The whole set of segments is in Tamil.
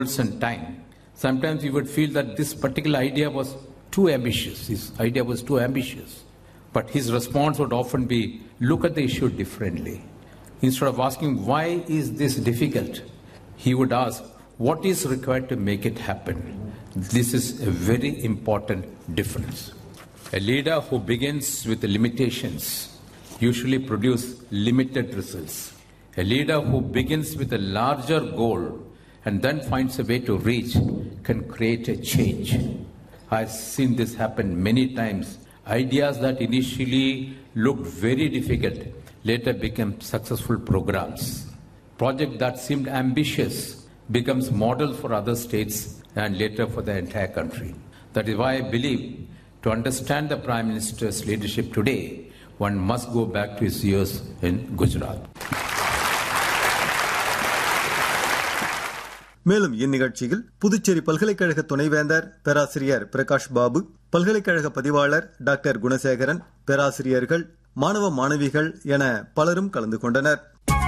and time, sometimes you would feel that this particular idea was too ambitious. His idea was too ambitious. But his response would often be look at the issue differently. Instead of asking, why is this difficult? He would ask, what is required to make it happen? This is a very important difference. A leader who begins with limitations usually produce limited results. A leader who begins with a larger goal and then finds a way to reach can create a change. I've seen this happen many times. Ideas that initially looked very difficult later become successful programs. Project that seemed ambitious becomes model for other states and later for the entire country. That is why I believe to understand the Prime Minister's leadership today, one must go back to his years in Gujarat. மேலும் இந்நிகழ்ச்சியில் புதுச்சேரி பல்கலைக்கழக துணைவேந்தர் பேராசிரியர் பிரகாஷ் பாபு பல்கலைக்கழக பதிவாளர் டாக்டர் குணசேகரன் பேராசிரியர்கள் மாணவ மாணவிகள் என பலரும் கலந்து கொண்டனர்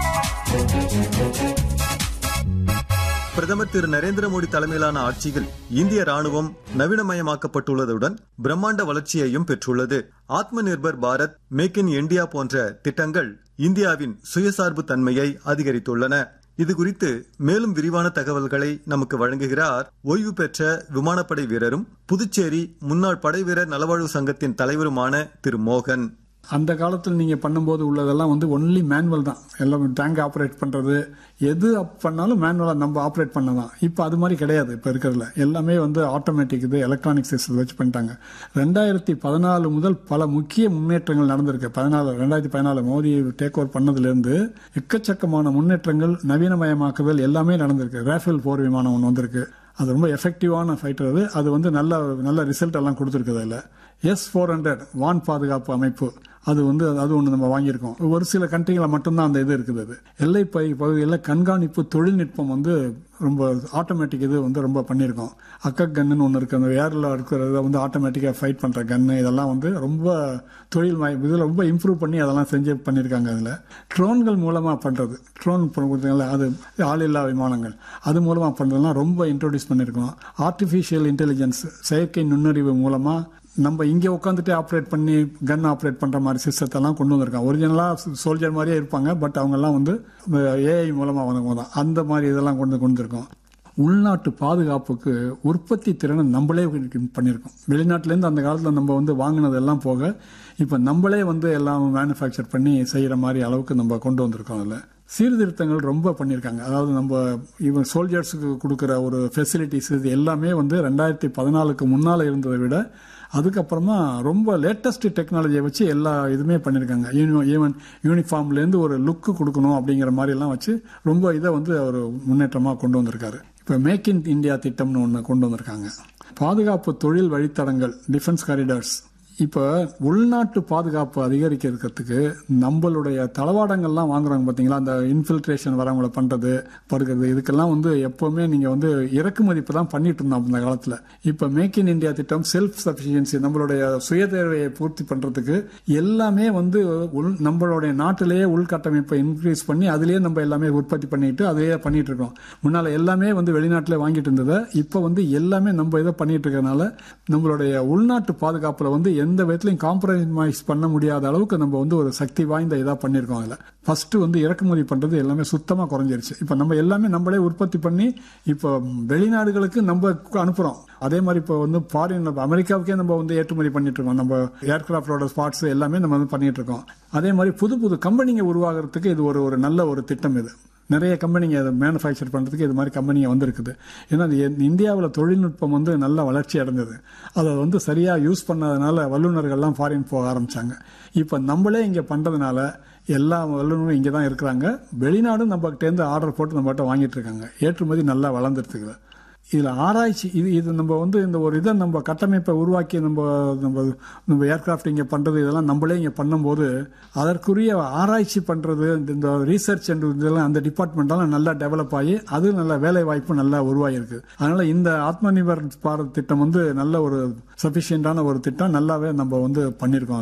பிரதமர் திரு நரேந்திர மோடி தலைமையிலான ஆட்சியில் இந்திய ராணுவம் நவீனமயமாக்கப்பட்டுள்ளதுடன் பிரம்மாண்ட வளர்ச்சியையும் பெற்றுள்ளது Atma Nirbhar Bharat make in India போன்ற திட்டங்கள் இந்தியாவின் சுயசார்பு தன்மையை அதிகரித்துள்ளன இது குறித்து மேலும் விரிவான தகவல்களை நமக்கு வழங்குகிறார் ஓய்வு பெற்ற விமானப்படை வீரரும் புதுச்சேரி முன்னாள் படை வீரர் நலவாழ்வு சங்கத்தின் தலைவருமான திரு மோகன் அந்த காலத்தில் நீங்க பண்ணும்போது உள்ளதெல்லாம் வந்து ஒன்லி மேனுவல் தான் எல்லாம் டேங்க் ஆப்ரேட் பண்றது எது அப் பண்ணாலும் மேனுவலா நம்ம ஆப்ரேட் பண்ணதான் இப்போ அது மாதிரி கிடையாது இப்போ இருக்கிறதுல எல்லாமே வந்து ஆட்டோமேட்டிக் இது எலக்ட்ரானிக் சிஸ்டம் வச்சு பண்ணிட்டாங்க ரெண்டாயிரத்தி பதினாலு முதல் பல முக்கிய முன்னேற்றங்கள் நடந்திருக்கு பதினாலு ரெண்டாயிரத்தி பதினாலு மோடி டேக் ஓவர் பண்ணதுல இருந்து எக்கச்சக்கமான முன்னேற்றங்கள் நவீனமயமாக்குதல் எல்லாமே நடந்திருக்கு ரேஃபேல் போர் விமானம் ஒன்று வந்திருக்கு அது ரொம்ப எஃபெக்டிவான ஃபைட்டர் அது அது வந்து நல்ல நல்ல ரிசல்ட் எல்லாம் கொடுத்துருக்குது அதில் எஸ் ஃபோர் ஹண்ட்ரட் வான் பாதுகாப்பு அமைப்பு அது வந்து அது ஒன்று நம்ம வாங்கியிருக்கோம் ஒரு சில கண்ட்ரிகளில் மட்டும்தான் அந்த இது இருக்குது அது எல்லை பை பகுதிகளில் கண்காணிப்பு தொழில்நுட்பம் வந்து ரொம்ப ஆட்டோமேட்டிக் இது வந்து ரொம்ப பண்ணியிருக்கோம் அக்க கன்னுன்னு ஒன்று இருக்குது அந்த ஏரில் இருக்கிறத வந்து ஆட்டோமேட்டிக்காக ஃபைட் பண்ணுற கன்னு இதெல்லாம் வந்து ரொம்ப தொழில் இதில் ரொம்ப இம்ப்ரூவ் பண்ணி அதெல்லாம் செஞ்சு பண்ணியிருக்காங்க அதில் ட்ரோன்கள் மூலமாக பண்ணுறது ட்ரோன் அது ஆளில்லா விமானங்கள் அது மூலமாக பண்ணுறதுலாம் ரொம்ப இன்ட்ரோடியூஸ் பண்ணியிருக்கோம் ஆர்டிஃபிஷியல் இன்டெலிஜென்ஸ் செயற்கை நுண்ணறிவு மூலமாக நம்ம இங்கே உட்காந்துட்டு ஆப்ரேட் பண்ணி கன் ஆப்ரேட் பண்ற மாதிரி சிஸ்டத்தெல்லாம் கொண்டு வந்திருக்காங்க ஒரிஜினலா சோல்ஜர் மாதிரியே இருப்பாங்க பட் அவங்க எல்லாம் வந்து ஏஐ மூலமா வந்தவங்க தான் அந்த மாதிரி இதெல்லாம் கொண்டு கொண்டு வந்திருக்கோம் உள்நாட்டு பாதுகாப்புக்கு உற்பத்தி திறனை நம்மளே பண்ணியிருக்கோம் வெளிநாட்டிலேருந்து அந்த காலத்தில் நம்ம வந்து வாங்கினதெல்லாம் போக இப்போ நம்மளே வந்து எல்லாம் மேனுஃபேக்சர் பண்ணி செய்கிற மாதிரி அளவுக்கு நம்ம கொண்டு வந்திருக்கோம் அதில் சீர்திருத்தங்கள் ரொம்ப பண்ணியிருக்காங்க அதாவது நம்ம இவன் சோல்ஜர்ஸுக்கு கொடுக்குற ஒரு ஃபெசிலிட்டிஸ் இது எல்லாமே வந்து ரெண்டாயிரத்தி பதினாலுக்கு முன்னால் இருந்ததை விட அதுக்கப்புறமா ரொம்ப லேட்டஸ்ட் டெக்னாலஜியை வச்சு எல்லா இதுவுமே பண்ணியிருக்காங்க ஈவன் யூனிஃபார்ம்லேருந்து ஒரு லுக்கு கொடுக்கணும் அப்படிங்கிற மாதிரிலாம் வச்சு ரொம்ப இதை வந்து அவர் முன்னேற்றமாக கொண்டு வந்திருக்காரு இப்போ மேக் இன் இந்தியா திட்டம்னு ஒன்று கொண்டு வந்திருக்காங்க பாதுகாப்பு தொழில் வழித்தடங்கள் டிஃபென்ஸ் காரிடார்ஸ் இப்போ உள்நாட்டு பாதுகாப்பு அதிகரிக்கிறதுக்கு நம்மளுடைய தளவாடங்கள்லாம் வாங்குறாங்க பார்த்தீங்களா அந்த இன்ஃபில்ட்ரேஷன் வரவங்கள பண்ணுறது படுக்கிறது இதுக்கெல்லாம் வந்து எப்போவுமே நீங்கள் வந்து இறக்குமதிப்பு தான் பண்ணிட்டு இருந்தோம் அந்த காலத்தில் இப்போ மேக் இன் இந்தியா திட்டம் செல்ஃப் சஃபிஷியன்சி நம்மளுடைய சுய தேவையை பூர்த்தி பண்ணுறதுக்கு எல்லாமே வந்து உள் நம்மளுடைய நாட்டிலேயே உள்கட்டமைப்பை இன்க்ரீஸ் பண்ணி அதுலேயே நம்ம எல்லாமே உற்பத்தி பண்ணிட்டு அதையே பண்ணிட்டு இருக்கோம் முன்னால் எல்லாமே வந்து வெளிநாட்டில் வாங்கிட்டு இருந்ததை இப்போ வந்து எல்லாமே நம்ம இதை பண்ணிட்டு இருக்கிறதுனால நம்மளுடைய உள்நாட்டு பாதுகாப்பில் வந்து எந்த விதத்திலையும் காம்ப்ரமைஸ் பண்ண முடியாத அளவுக்கு நம்ம வந்து ஒரு சக்தி வாய்ந்த இதாக பண்ணியிருக்கோம் அதில் ஃபர்ஸ்ட் வந்து இறக்குமதி பண்ணுறது எல்லாமே சுத்தமாக குறைஞ்சிருச்சு இப்போ நம்ம எல்லாமே நம்மளே உற்பத்தி பண்ணி இப்போ வெளிநாடுகளுக்கு நம்ம அனுப்புகிறோம் அதே மாதிரி இப்போ வந்து ஃபாரின் அமெரிக்காவுக்கே நம்ம வந்து ஏற்றுமதி பண்ணிட்டு இருக்கோம் நம்ம ஏர்கிராஃப்டோட ஸ்பாட்ஸ் எல்லாமே நம்ம வந்து பண்ணிட்டு இருக்கோம் அதே மாதிரி புது புது கம்பெனிங்க உருவாகிறதுக்கு இது ஒரு ஒரு நல்ல ஒரு திட்டம் இது நிறைய கம்பெனிங்க அதை மேனுஃபேக்சர் பண்ணுறதுக்கு இது மாதிரி கம்பெனிங்க வந்திருக்குது ஏன்னா இந்தியாவில் தொழில்நுட்பம் வந்து நல்ல வளர்ச்சி அடைஞ்சது அதை வந்து சரியாக யூஸ் பண்ணதுனால வல்லுநர்கள்லாம் ஃபாரின் போக ஆரம்பித்தாங்க இப்போ நம்மளே இங்கே பண்ணுறதுனால எல்லா வல்லுநரும் இங்கே தான் இருக்கிறாங்க வெளிநாடும் நம்மகிட்டேருந்து ஆர்டர் போட்டு நம்மகிட்ட வாங்கிட்டு இருக்காங்க ஏற்றுமதி நல்லா வளர்ந்துருக்குது இதில் ஆராய்ச்சி இது இது நம்ம வந்து இந்த ஒரு இதை நம்ம கட்டமைப்பை உருவாக்கி நம்ம நம்ம நம்ம ஏர்கிராஃப்ட் இங்கே பண்ணுறது இதெல்லாம் நம்மளே இங்கே பண்ணும்போது அதற்குரிய ஆராய்ச்சி பண்ணுறது இந்த ரீசர்ச் அண்ட் இதெல்லாம் அந்த டிபார்ட்மெண்ட்டெல்லாம் நல்லா டெவலப் ஆகி அது நல்ல வேலை வாய்ப்பு நல்லா உருவாகிருக்கு அதனால இந்த ஆத்ம நிர்பர் பாரத் திட்டம் வந்து நல்ல ஒரு சஃபிஷியண்டான ஒரு திட்டம் நல்லாவே நம்ம வந்து பண்ணியிருக்கோம் அதில்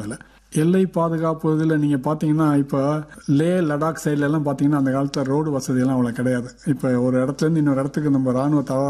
எல்லை பாதுகாப்பு இதுல நீங்க பாத்தீங்கன்னா இப்ப லே லடாக் சைட்ல எல்லாம் பாத்தீங்கன்னா அந்த காலத்துல ரோடு வசதி எல்லாம் அவ்வளவு கிடையாது இப்ப ஒரு இடத்துல இருந்து இன்னொரு இடத்துக்கு நம்ம ராணுவ தள